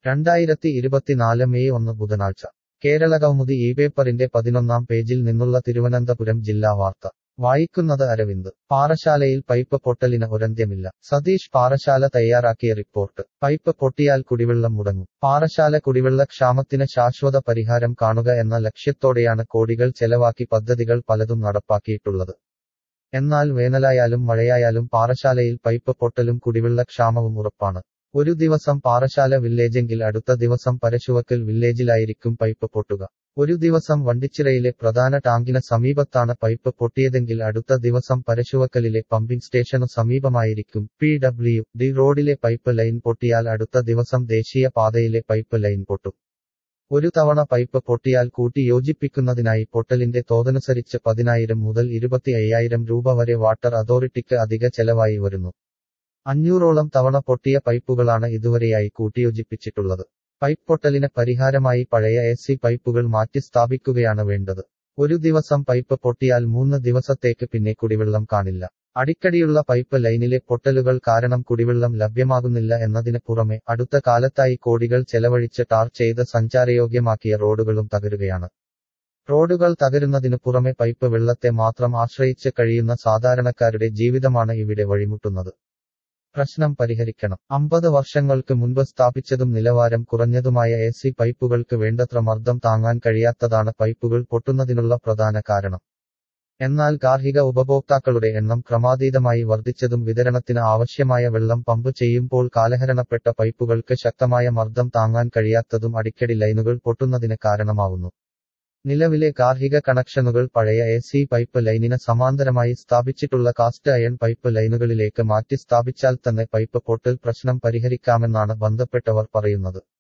രണ്ടായിരത്തി ഇരുപത്തിനാല് മെയ് ഒന്ന് ബുധനാഴ്ച കേരളകൗമുദി ഈ പേപ്പറിന്റെ പതിനൊന്നാം പേജിൽ നിന്നുള്ള തിരുവനന്തപുരം ജില്ലാ വാർത്ത വായിക്കുന്നത് അരവിന്ദ് പാറശാലയിൽ പൈപ്പ് പൊട്ടലിന് ഒരന്ത്യമില്ല സതീഷ് പാറശാല തയ്യാറാക്കിയ റിപ്പോർട്ട് പൈപ്പ് പൊട്ടിയാൽ കുടിവെള്ളം മുടങ്ങും പാറശാല കുടിവെള്ള ക്ഷാമത്തിന് ശാശ്വത പരിഹാരം കാണുക എന്ന ലക്ഷ്യത്തോടെയാണ് കോടികൾ ചെലവാക്കി പദ്ധതികൾ പലതും നടപ്പാക്കിയിട്ടുള്ളത് എന്നാൽ വേനലായാലും മഴയായാലും പാറശാലയിൽ പൈപ്പ് പൊട്ടലും കുടിവെള്ള ക്ഷാമവും ഉറപ്പാണ് ഒരു ദിവസം പാറശാല വില്ലേജെങ്കിൽ അടുത്ത ദിവസം പരശുവക്കൽ വില്ലേജിലായിരിക്കും പൈപ്പ് പൊട്ടുക ഒരു ദിവസം വണ്ടിച്ചിറയിലെ പ്രധാന ടാങ്കിന് സമീപത്താണ് പൈപ്പ് പൊട്ടിയതെങ്കിൽ അടുത്ത ദിവസം പരശുവക്കലിലെ പമ്പിംഗ് സ്റ്റേഷനു സമീപമായിരിക്കും പി ഡബ്ല്യു ഡി റോഡിലെ പൈപ്പ് ലൈൻ പൊട്ടിയാൽ അടുത്ത ദിവസം ദേശീയ പാതയിലെ പൈപ്പ് ലൈൻ പൊട്ടും ഒരു തവണ പൈപ്പ് പൊട്ടിയാൽ കൂട്ടി യോജിപ്പിക്കുന്നതിനായി പൊട്ടലിന്റെ തോതനുസരിച്ച് പതിനായിരം മുതൽ ഇരുപത്തി അയ്യായിരം രൂപ വരെ വാട്ടർ അതോറിറ്റിക്ക് അധിക ചെലവായി വരുന്നു അഞ്ഞൂറോളം തവണ പൊട്ടിയ പൈപ്പുകളാണ് ഇതുവരെയായി കൂട്ടിയോജിപ്പിച്ചിട്ടുള്ളത് പൈപ്പ് പൊട്ടലിന് പരിഹാരമായി പഴയ എ സി പൈപ്പുകൾ മാറ്റി സ്ഥാപിക്കുകയാണ് വേണ്ടത് ഒരു ദിവസം പൈപ്പ് പൊട്ടിയാൽ മൂന്ന് ദിവസത്തേക്ക് പിന്നെ കുടിവെള്ളം കാണില്ല അടിക്കടിയുള്ള പൈപ്പ് ലൈനിലെ പൊട്ടലുകൾ കാരണം കുടിവെള്ളം ലഭ്യമാകുന്നില്ല എന്നതിന് പുറമെ അടുത്ത കാലത്തായി കോടികൾ ചെലവഴിച്ച് ടാർ ചെയ്ത് സഞ്ചാരയോഗ്യമാക്കിയ റോഡുകളും തകരുകയാണ് റോഡുകൾ തകരുന്നതിനു പുറമെ പൈപ്പ് വെള്ളത്തെ മാത്രം ആശ്രയിച്ച് കഴിയുന്ന സാധാരണക്കാരുടെ ജീവിതമാണ് ഇവിടെ വഴിമുട്ടുന്നത് പ്രശ്നം പരിഹരിക്കണം അമ്പത് വർഷങ്ങൾക്ക് മുൻപ് സ്ഥാപിച്ചതും നിലവാരം കുറഞ്ഞതുമായ എ സി പൈപ്പുകൾക്ക് വേണ്ടത്ര മർദ്ദം താങ്ങാൻ കഴിയാത്തതാണ് പൈപ്പുകൾ പൊട്ടുന്നതിനുള്ള പ്രധാന കാരണം എന്നാൽ ഗാർഹിക ഉപഭോക്താക്കളുടെ എണ്ണം ക്രമാതീതമായി വർദ്ധിച്ചതും വിതരണത്തിന് ആവശ്യമായ വെള്ളം പമ്പ് ചെയ്യുമ്പോൾ കാലഹരണപ്പെട്ട പൈപ്പുകൾക്ക് ശക്തമായ മർദ്ദം താങ്ങാൻ കഴിയാത്തതും അടിക്കടി ലൈനുകൾ പൊട്ടുന്നതിന് കാരണമാവുന്നു നിലവിലെ ഗാർഹിക കണക്ഷനുകൾ പഴയ എ സി പൈപ്പ് ലൈനിന് സമാന്തരമായി സ്ഥാപിച്ചിട്ടുള്ള കാസ്റ്റ് അയൺ പൈപ്പ് ലൈനുകളിലേക്ക് മാറ്റി സ്ഥാപിച്ചാൽ തന്നെ പൈപ്പ് പൊട്ടൽ പ്രശ്നം പരിഹരിക്കാമെന്നാണ് ബന്ധപ്പെട്ടവർ പറയുന്നത്